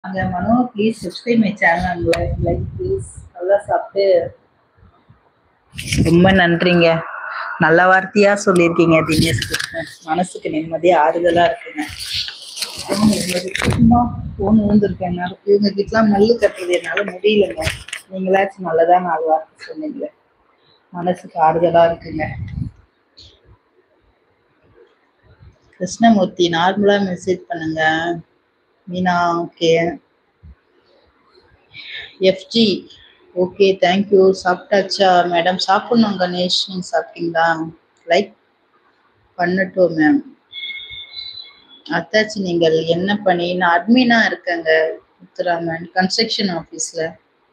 அங்க Mano please subscribe my channel and like like please நல்லா சாப்பிட்டு ரொம்ப நன்றிங்க நல்ல வார்த்தையா சொல்லியிருக்கீங்க தினேஷ் கிருஷ்ணன் மனசுக்கு நிம்மதியா ஆறுதலா இருக்குங்க சும்மா போன் விழுந்திருக்கேன் என்னால இவங்க கிட்டலாம் மல்லு கட்டுறது என்னால முடியலங்க நீங்களாச்சும் நல்லதா நாலு வார்த்தை சொன்னீங்க மனசுக்கு ஆறுதலா இருக்குங்க கிருஷ்ணமூர்த்தி நார்மலா மெசேஜ் பண்ணுங்க Meena okay F G okay thank you சாப்பிட்டாச்சா மேடம் சாப்பிடணும் கணேஷ் நீங்க சாப்பிட்டீங்களா லைக் பண்ணட்டும் மேம் அத்தாச்சி நீங்கள் என்ன பண்ணி நான் அட்மினா இருக்கேங்க முத்துராமன் கன்ஸ்ட்ரக்ஷன் ஆஃபீஸ்ல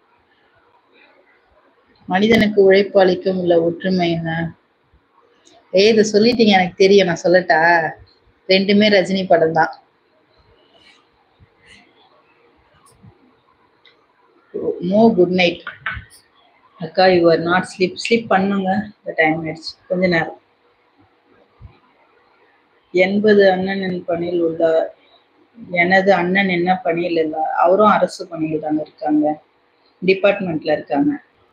மனிதனுக்கு உழைப்பாளிக்கும் உள்ள ஒற்றுமை என்ன ஏய் இதை சொல்லிட்டீங்க எனக்கு தெரியும் நான் சொல்லட்டா ரெண்டுமே ரஜினி படம் தான் நோ குட் நைட் அக்கா you are not sleep sleep பண்ணுங்க இந்த டைம் ஆயிடுச்சு கொஞ்ச நேரம் எண்பது அண்ணன் பணியில் உள்ளார் எனது அண்ணன் என்ன பணியில் இல்லை அவரும் அரசு பணியில் தாங்க இருக்காங்க டிபார்ட்மெண்ட்ல இருக்காங்க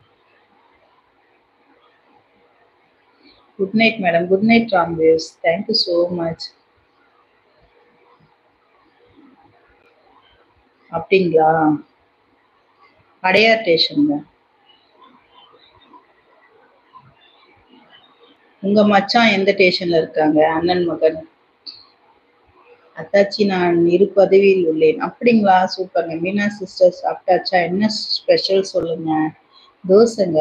good night madam good night ராம்வேஸ் தேங்க்யூ ஸோ மச் அப்படிங்களா அடையார் ஸ்டேஷனுங்க உங்க மச்சான் எந்த ஸ்டேஷன்ல இருக்காங்க அண்ணன் மகன் அத்தாச்சி நான் இரு பதவியில் உள்ளேன் அப்படிங்களா சூப்பருங்க மீனா சிஸ்டர் சாப்பிட்டாச்சா என்ன ஸ்பெஷல் சொல்லுங்க தோசைங்க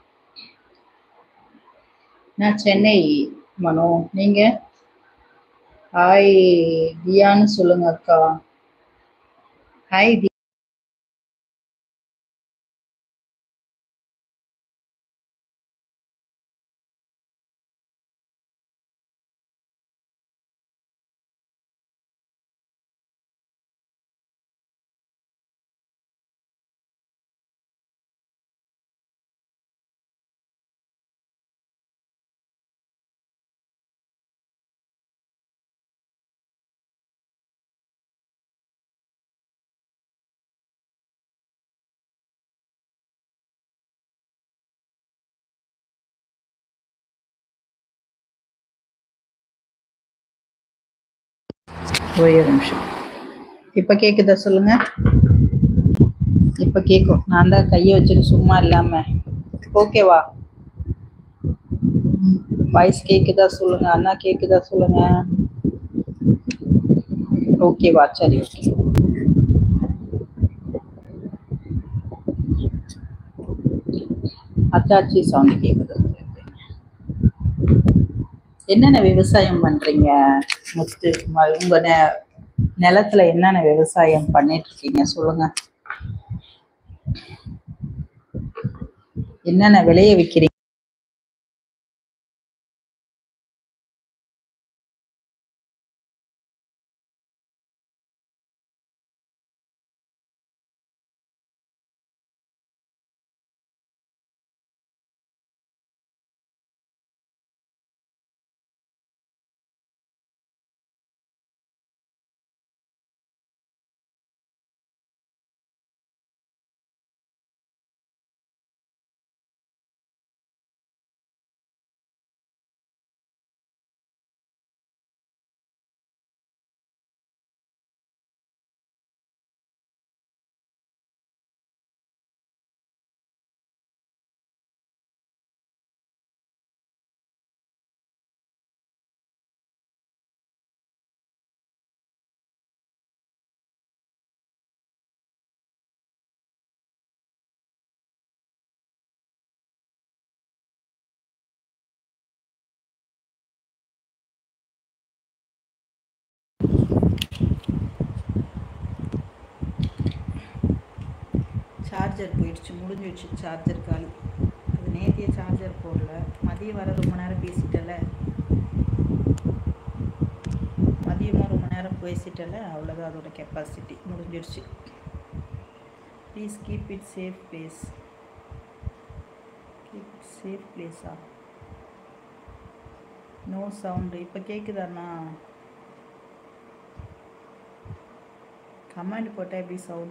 நான் சென்னை மனோ நீங்க ஹாய் தியான்னு சொல்லுங்க அக்கா ஹாய் தி ஒரே ஒரு நிமிஷம் இப்ப கேக்குதா சொல்லுங்க இப்ப கேக்கும் நான் தான் கையை வச்சுட்டு சும்மா இல்லாம ஓகேவா வாய்ஸ் கேக்குதா சொல்லுங்க அண்ணா கேக்குதா சொல்லுங்க ஓகேவா சரி ஓகே அத்தாச்சி சவுண்ட் கேக்குது என்னென்ன விவசாயம் பண்றீங்க முத்து ம- உங்க நெ- நிலத்துல என்னென்ன விவசாயம் பண்ணிட்டு இருக்கீங்க சொல்லுங்க என்னென்ன விளைய வைக்கிறீங்க சார்ஜர் போயிடுச்சு முடிஞ்சிடுச்சு சார்ஜர் காலி அது நேத்திய சார்ஜர் போடல மதியம் வர ரொம்ப நேரம் பேசிட்டல மதியமும் ரொம்ப நேரம் பேசிட்டல அவ்வளோதான் அதோட கெப்பாசிட்டி முடிஞ்சிடுச்சு please keep it safe place keep it safe பிளேஸா நோ சவுண்டு இப்போ கேட்குதாண்ணா கமெண்ட் போட்டால் எப்படி சவுண்ட்